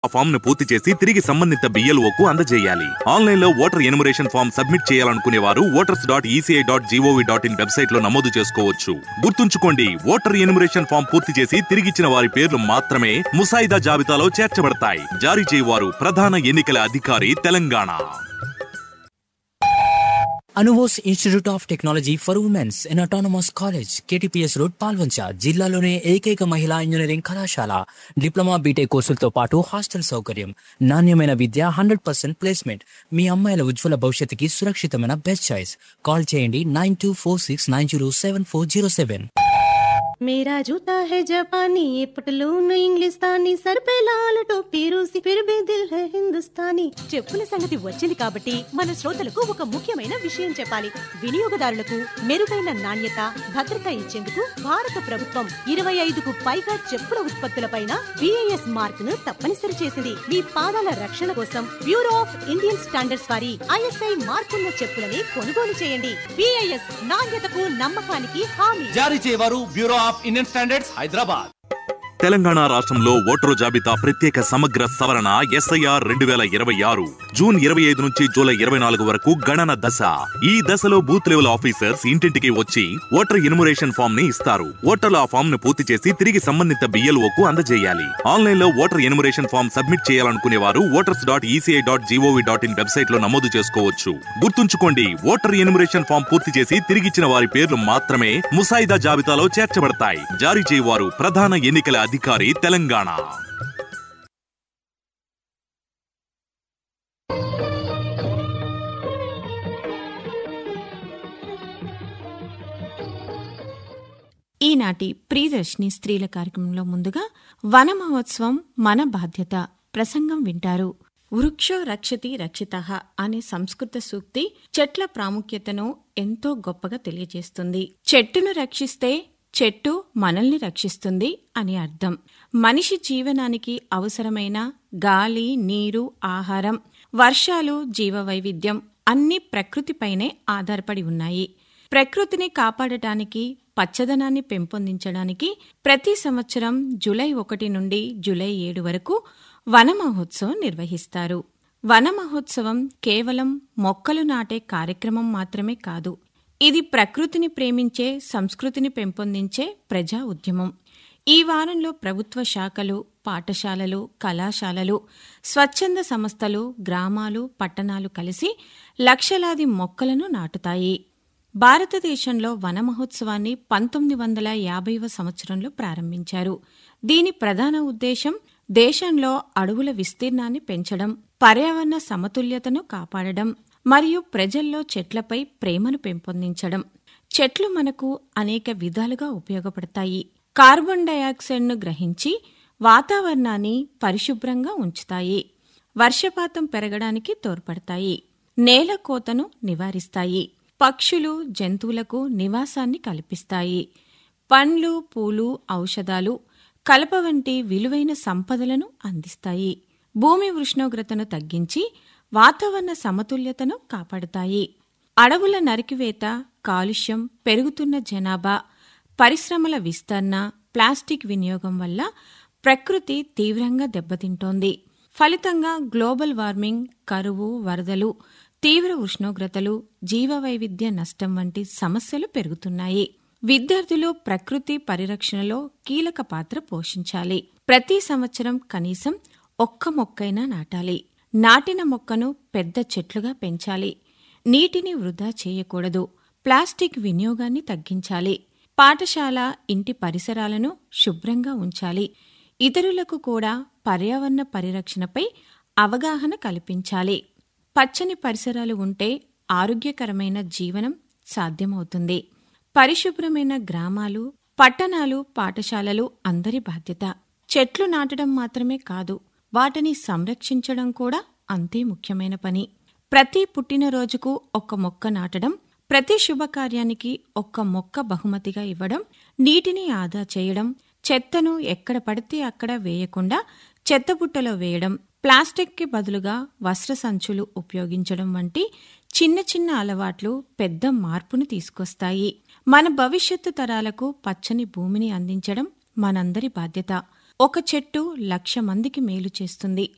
form ను పూర్తి చేసి తిరిగి సంబంధిత బిఎల్ఓకు అందజేయాలి ఆన్లైన్ లో ఓటర్ ఎనుమరేషన్ ఫామ్ సబ్మిట్ చేయాలనుకునే వారు voters dot ECI dot GOV dot in website లో నమోదు చేసుకోవచ్చు గుర్తుంచుకోండి ఓటర్ ఎనుమరేషన్ ఫామ్ పూర్తి చేసి తిరిగిచ్చిన వారి పేర్లు మాత్రమే ముసాయిదా జాబితాలో చేర్చబడతాయి జారీ చేయవారు ప్రధాన ఎన్నికల అధికారి Telangana Anubose institute of technology for womens an autonomous college KTPS road Palvancha జిల్లాలోనే ఏకైక మహిళా ఇంజనీరింగ్ కళాశాల డిప్లొమా బీటెక్ కోర్సులతో పాటు హాస్టల్ సౌకర్యం నాణ్యమైన విద్య హండ్రెడ్ పర్సెంట్ ప్లేస్మెంట్ మీ అమ్మాయిల ఉజ్వల భవిష్యత్తుకి సురక్షితమైన బెస్ట్ చాయిస్ కాల్ చేయండి nine two four six nine zero seven four zero seven मेरा जूता है जापानी ये पटलून इंग्लिस्तानी सर पे लाल टोपी रूसी फिर भी दिल है हिंदुस्तानी చెప్పుల సంగతి వచ్చింది కాబట్టి మన శ్రోతలకు ఒక ముఖ్యమైన విషయం చెప్పాలి వినియోగదారులకు మెరుగైన నాణ్యత భద్రత ఇచ్చేందుకు భారత ప్రభుత్వం ఇరవై ఐదుకు పైగా చెప్పుల ఉత్పత్తులపైన బిఐఎస్ మార్క్ ను తప్పనిసరి చేసింది మీ పాదాల రక్షణ కోసం బ్యూరో ఆఫ్ ఇండియన్ స్టాండర్డ్స్ వారి ఐఎస్ఐ మార్కున్న చెప్పులని కొనుగోలు చేయండి బిఐఎస్ నాణ్యతకు నమ్మకానికి హామీ జారీ చేయవారు bureau of Indian standards Hyderabad Telangana రాష్ట్రంలో ఓటరు జాబితా ప్రత్యేక సమగ్ర సవరణ ఎస్ఐఆర్ రెండు వేల ఇరవై ఆరు జూన్ ఇరవై ఐదు నుంచి జూలై ఇరవై నాలుగు వరకు గణన దశ ఈ దశలో బూత్ లెవెల్ ఆఫీసర్స్ ఇంటింటికి వచ్చి ఓటర్ ఎన్యుమరేషన్ ఫామ్ ని ఇస్తారు ఓటర్లు ఆ ఫామ్ ను పూర్తి చేసి తిరిగి సంబంధిత బిఎల్ఓకు అందజేయాలి ఆన్లైన్ లో ఓటర్ ఎన్యుమరేషన్ ఫామ్ సబ్మిట్ చేయాలనుకునే వారు voters dot ECI dot GOV dot in website లో నమోదు చేసుకోవచ్చు గుర్తుంచుకోండి ఓటర్ ఎన్యుమరేషన్ ఫామ్ పూర్తి చేసి తిరిగిచ్చిన వారి పేర్లు మాత్రమే ముసాయిదా జాబితాలో చేర్చబడతాయి జారీ చేయవారు ప్రధాన ఎన్నికల అధికారి తెలంగాణ ఈనాటి ప్రియదర్శిని స్త్రీల కార్యక్రమంలో ముందుగా వన మహోత్సవం మన బాధ్యత ప్రసంగం వింటారు వృక్షో రక్షతి రక్షిత అనే సంస్కృత సూక్తి చెట్ల ప్రాముఖ్యతను ఎంతో గొప్పగా తెలియజేస్తుంది చెట్టును రక్షిస్తే చెట్టు మనల్ని రక్షిస్తుంది అని అర్థం మనిషి జీవనానికి అవసరమైన గాలి నీరు ఆహారం వర్షాలు జీవవైవిధ్యం అన్ని ప్రకృతిపైనే ఆధారపడి ఉన్నాయి ప్రకృతిని కాపాడటానికి పచ్చదనాన్ని పెంపొందించడానికి ప్రతి సంవత్సరం జూలై ఒకటి నుండి జూలై ఏడు వరకు వన మహోత్సవం నిర్వహిస్తారు వన మహోత్సవం కేవలం మొక్కలు నాటే కార్యక్రమం మాత్రమే కాదు ఇది ప్రకృతిని ప్రేమించే సంస్కృతిని పెంపొందించే ప్రజా ఉద్యమం ఈ వారంలో ప్రభుత్వ శాఖలు పాఠశాలలు కళాశాలలు స్వచ్ఛంద సంస్థలు గ్రామాలు పట్టణాలు కలిసి లక్షలాది మొక్కలను నాటుతాయి భారతదేశంలో వన మహోత్సవాన్ని పంతొమ్మిది వందల యాభైవ సంవత్సరంలో ప్రారంభించారు దీని ప్రధాన ఉద్దేశం దేశంలో అడవుల విస్తీర్ణాన్ని పెంచడం పర్యావరణ సమతుల్యతను కాపాడడం మరియు ప్రజల్లో చెట్లపై ప్రేమను పెంపొందించడం చెట్లు మనకు అనేక విధాలుగా ఉపయోగపడతాయి కార్బన్ డయాక్సైడ్ను గ్రహించి వాతావరణాన్ని పరిశుభ్రంగా ఉంచుతాయి వర్షపాతం పెరగడానికి తోడ్పడతాయి నేల కోతను నివారిస్తాయి పక్షులు జంతువులకు నివాసాన్ని కల్పిస్తాయి పండ్లు పూలు ఔషధాలు కలప వంటి విలువైన సంపదలను అందిస్తాయి భూమి ఉష్ణోగ్రతను తగ్గించి వాతావరణ సమతుల్యతను కాపాడుతాయి అడవుల నరికివేత కాలుష్యం పెరుగుతున్న జనాభా పరిశ్రమల విస్తరణ ప్లాస్టిక్ వినియోగం వల్ల ప్రకృతి తీవ్రంగా దెబ్బతింటోంది ఫలితంగా గ్లోబల్ వార్మింగ్ కరువు వరదలు తీవ్ర ఉష్ణోగ్రతలు జీవవైవిధ్య నష్టం వంటి సమస్యలు పెరుగుతున్నాయి విద్యార్థులు ప్రకృతి పరిరక్షణలో కీలక పాత్ర పోషించాలి ప్రతి సంవత్సరం కనీసం ఒక్క మొక్కైనా నాటాలి నాటిన మొక్కను పెద్ద చెట్లుగా పెంచాలి నీటిని వృధా చేయకూడదు ప్లాస్టిక్ వినియోగాన్ని తగ్గించాలి పాఠశాల ఇంటి పరిసరాలను శుభ్రంగా ఉంచాలి ఇతరులకు కూడా పర్యావరణ పరిరక్షణపై అవగాహన కల్పించాలి పచ్చని పరిసరాలు ఉంటే ఆరోగ్యకరమైన జీవనం సాధ్యమవుతుంది పరిశుభ్రమైన గ్రామాలు పట్టణాలు పాఠశాలలు అందరి బాధ్యత చెట్లు నాటడం మాత్రమే కాదు వాటిని సంరక్షించడం కూడా అంతే ముఖ్యమైన పని ప్రతి పుట్టినరోజుకు ఒక్క మొక్క నాటడం ప్రతి శుభకార్యానికి ఒక్క మొక్క బహుమతిగా ఇవ్వడం నీటిని ఆదా చేయడం చెత్తను ఎక్కడ పడితే అక్కడ వేయకుండా చెత్తబుట్టలో వేయడం ప్లాస్టిక్కి బదులుగా వస్త్ర సంచులు ఉపయోగించడం వంటి చిన్న చిన్న అలవాట్లు పెద్ద మార్పును తీసుకొస్తాయి మన భవిష్యత్తు తరాలకు పచ్చని భూమిని అందించడం మనందరి బాధ్యత ఒక చెట్టు లక్ష మందికి మేలు చేస్తుంది